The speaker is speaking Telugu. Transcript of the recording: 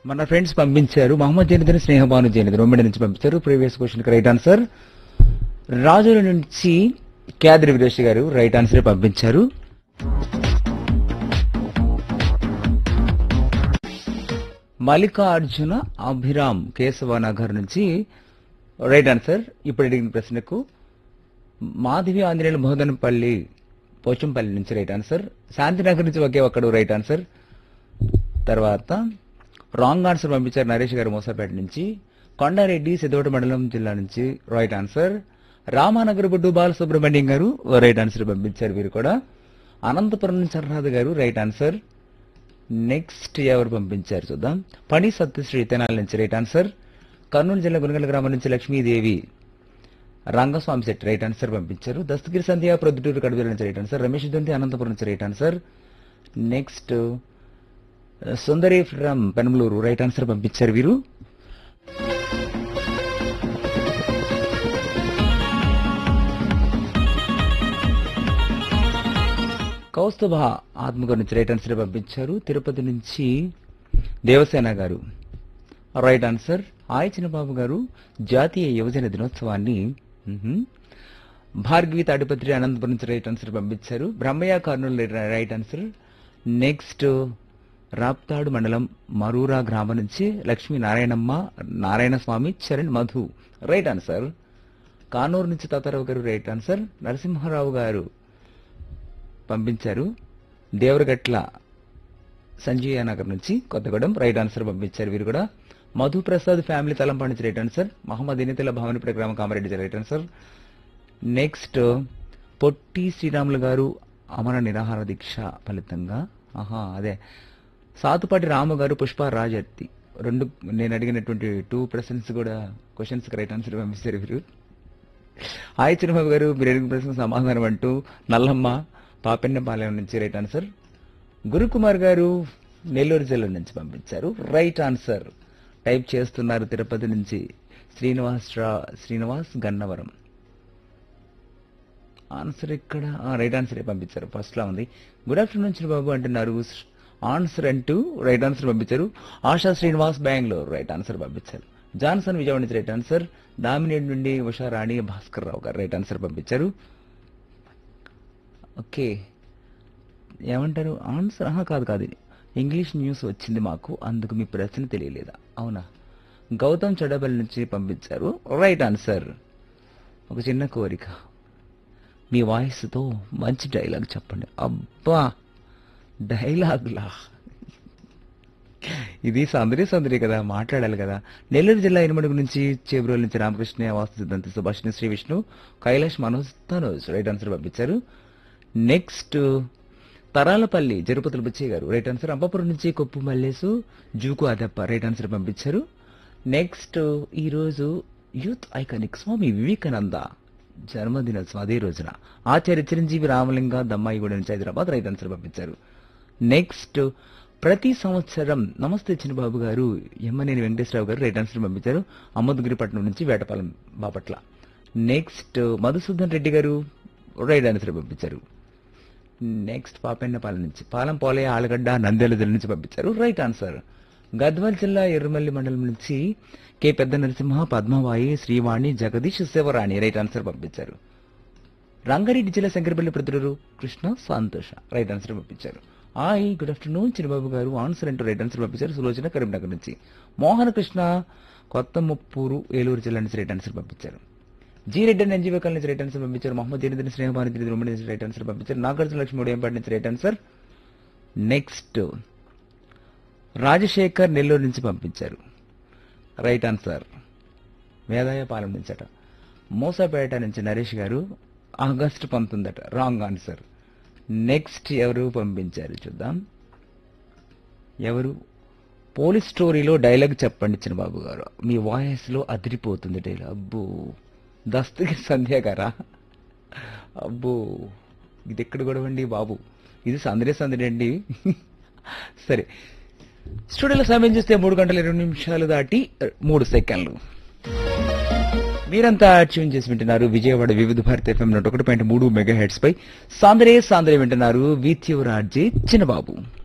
మన ఫ్రెండ్స్ పంపించారు మహమ్మద్ జనిదని స్నేహభాను జనిదని ఉమ్మడి నుంచి పంపించారు ప్రీవియస్ క్వశ్చన్ రైట్ ఆన్సర్ రాజుల నుంచి క్యాదరి వీరేష్ గారు రైట్ ఆన్సర్ పంపించారు మల్లికార్జున అభిరామ్ కేశవనగర్ నుంచి రైట్ ఆన్సర్ ఇప్పుడు అడిగిన ప్రశ్నకు మాధవి ఆంజనేయులు మోదనపల్లి పోచంపల్లి నుంచి రైట్ ఆన్సర్ శాంతినగర్ నుంచి ఒకే ఒక్కడు రైట్ ఆన్సర్ తర్వాత రాంగ్ ఆన్సర్ పంపించారు నరేష్ గారు మోసాపేట నుంచి కొండారెడ్డి సిద్ధోట మండలం జిల్లా నుంచి right answer Ramanagar Boddu Balasubrahmanyam garu right answer పంపించారు వీరు కూడా అనంతపురం నుంచి అర్హత గారు రైట్ ఆన్సర్ నెక్స్ట్ ఎవరు పంపించారు చూద్దాం పని సత్యశ్రీ తెనాల నుంచి రైట్ ఆన్సర్ కర్నూలు జిల్లా గునగల గ్రామం నుంచి లక్ష్మీదేవి రంగస్వామి సెట్ రైట్ ఆన్సర్ పంపించారు దస్తగిరి సంధ్య ప్రొద్దుటూరు కడుదల నుంచి రైట్ ఆన్సర్ రమేష్ దొంతి అనంతపురం నుంచి right answer next Sundari from Penamaluru right answer పంపించారు వీరు కౌస్తుభ ఆత్మగారు నుంచి రైట్ ఆన్సర్ పంపించారు తిరుపతి నుంచి దేవసేన గారు రైట్ ఆన్సర్ ఆయ చిన్నబాబు గారు జాతీయ యువజన దినోత్సవాన్ని మ్హూ. భార్గవి తాడిపత్రి అనంతపురం నుంచి రైట్ ఆన్సర్ పంపించారు Brahmaiah Kurnool right answer next Raptadu మండలం మరూరా గ్రామం నుంచి లక్ష్మీ నారాయణమ్మ నారాయణ స్వామి చరణ్ మధు రైట్ ఆన్సర్ కానూరు నుంచి తాతారావు గారు రైట్ ఆన్సర్ నరసింహారావు గారు పంపించారు దేవరగట్ల సంజీయ నగర్ నుంచి కొత్తగూడెం రైట్ ఆన్సర్ పంపించారు వీరు కూడా మధు ప్రసాద్ ఫ్యామిలీ తలంపాడు నుంచి రైట్ ఆన్సర్ మహమ్మద్ ఇనితల భవనపేట గ్రామం Kamareddy right answer next Potti Sriramulu garu అమర నిరాహార దీక్ష ఫలితంగా ఆహా అదే సాతుపాటి రాము గారు పుష్ప రాజర్తి రెండు నేను అడిగినటువంటి టూ ప్రశ్నస్ కూడా క్వశ్చన్స్ రైట్ ఆన్సర్ పంపించారు వీరు హాయ్ చిరుబాబు గారు మీరు అడిగిన ప్రశ్న సమాధానం అంటూ నల్లమ్మ పాపెన్నపాలెం నుంచి రైట్ ఆన్సర్ గురుకుమార్ గారు నెల్లూరు జిల్లా నుంచి పంపించారు రైట్ ఆన్సర్ టైప్ చేస్తున్నారు తిరుపతి నుంచి శ్రీనివాస్ రా- శ్రీనివాస్ గన్నవరం ఆన్సర్ ఇక్కడ రైట్ ఆన్సర్ పంపించారు ఫస్ట్ లా ఉంది గుడ్ ఆఫ్టర్నూన్ చిరుబాబు అంటున్నారు ఆన్సర్ అంటూ రైట్ ఆన్సర్ పంపించారు ఆశా శ్రీనివాస్ బెంగళూరు రైట్ ఆన్సర్ పంపించారు జాన్సన్ విజయవాడ నుంచి రైట్ ఆన్సర్ డామినేట్ నుండి ఉషా రాణి భాస్కర్ రావు గారు రైట్ ఆన్సర్ పంపించారు ఓకే ఏమంటారు ఆన్సర్ ఆహా కాదు కాదు ఇది. ఇంగ్లీష్ న్యూస్ వచ్చింది మాకు అందుకు మీ ప్రశ్న తెలియలేదా అవునా గౌతమ్ చెడబల్ నుంచి పంపించారు రైట్ ఆన్సర్ ఒక చిన్న కోరిక మీ వాయిస్తో మంచి డైలాగ్ చెప్పండి అబ్బా డైలాగ్లా ఇది సందరి సందరి కదా మాట్లాడాలి కదా నెల్లూరు జిల్లా ఇనుమడుగు నుంచి చేబ్రోల్ నుంచి రామకృష్ణ వాస్తు సిద్ధాంతి సుభాషిణి శ్రీ విష్ణు కైలాష్ మనోజ్ తనోజ్ రైట్ ఆన్సర్ పంపించారు next Taralapalli Jarupatula Buchaiah garu right answer Ambapuram నుంచి కొప్పు మల్లేసు జూకు అదప్ప రైట్ ఆన్సర్ పంపించారు నెక్స్ట్ ఈ రోజు యూత్ ఐకానిక్ స్వామి వివేకానంద జన్మదినోత్సవం అదే రోజున ఆచార్య చిరంజీవి రామలింగ దమ్మాయిగూడ నుంచి హైదరాబాద్ రైట్ ఆన్సర్ పంపించారు నెక్స్ట్ ప్రతి సంవత్సరం నమస్తే చిన్నబాబు గారు ఎమ్మనేని వెంకటేశ్వరరావు గారు రైట్ ఆన్సర్ పంపించారు అమ్మదుగిరిపట్నం నుంచి Vetapalem Bapatla next Madhusudan Reddy garu right answer పంపించారు నెక్స్ట్ పాపెన్నపాలెం నుంచి పాలెం పోలయ్య ఆలగడ్డ నంద్యాల జిల్లా నుంచి పంపించారు రైట్ ఆన్సర్ గద్వాల్ జిల్లా ఎర్రమల్లి మండలం నుంచి K Pedda Narasimha Padmavai Srivani Jagadish Sivarani right answer పంపించారు రంగారెడ్డి జిల్లా శంకరపల్లి ప్రతిరూరు కృష్ణ సంతోష రైట్ ఆన్సర్ పంపించారు hi good afternoon Chinnababu garu answer అంటూ రైట్ ఆన్సర్ పంపించారు సులోచన కరీంనగర్ నుంచి మోహన కృష్ణ కొత్త ముప్పూరు ఏలూరు జిల్లా నుంచి రైట్ ఆన్సర్ పంపించారు జీ రెడ్డి అని ఎన్జీవో కాలనీ నుంచి రైట్ ఆన్సర్ పంపించారు మహమ్మద్ జనీద్ స్నేహభాని జనీద్ ఉమ్మడి నుంచి రైట్ ఆన్సర్ పంపించారు నాగార్జున లక్ష్మి ఉదయంపాటి నుంచి right answer next Rajasekhar Nellore నుంచి పంపించారు రైట్ ఆన్సర్ వేదాయపాలెం నుంచి అట మోసపేట నుంచి నరేష్ గారు ఆగస్టు పంతొమ్మిది అట రాంగ్ ఆన్సర్ నెక్స్ట్ ఎవరు పంపించారు చూద్దాం ఎవరు పోలీస్ స్టోరీలో డైలాగ్ చెప్పండి చిన్నబాబు గారు మీ వాయిస్లో అదిరిపోతుంది డైలాగ్ అబ్బో దస్తగిరి సంధ్య గారా అబ్బో ఇది ఎక్కడ గొడవండి బాబు ఇది సందడే సందడి అండి సరే స్టూడియోలో సమయం చూస్తే మూడు గంటల ఇరవై నిమిషాలు దాటి మూడు సెకండ్లు మీరంతా ట్యూన్ చేసి వింటున్నారు విజయవాడ వివిధ భారత ఎఫ్ఎం నూట ఒకటి పాయింట్ మూడు మెగా హెడ్స్ పై సాందరే సాందరే వింటున్నారు విత్ యువర్ ఆర్జే చిన్నబాబు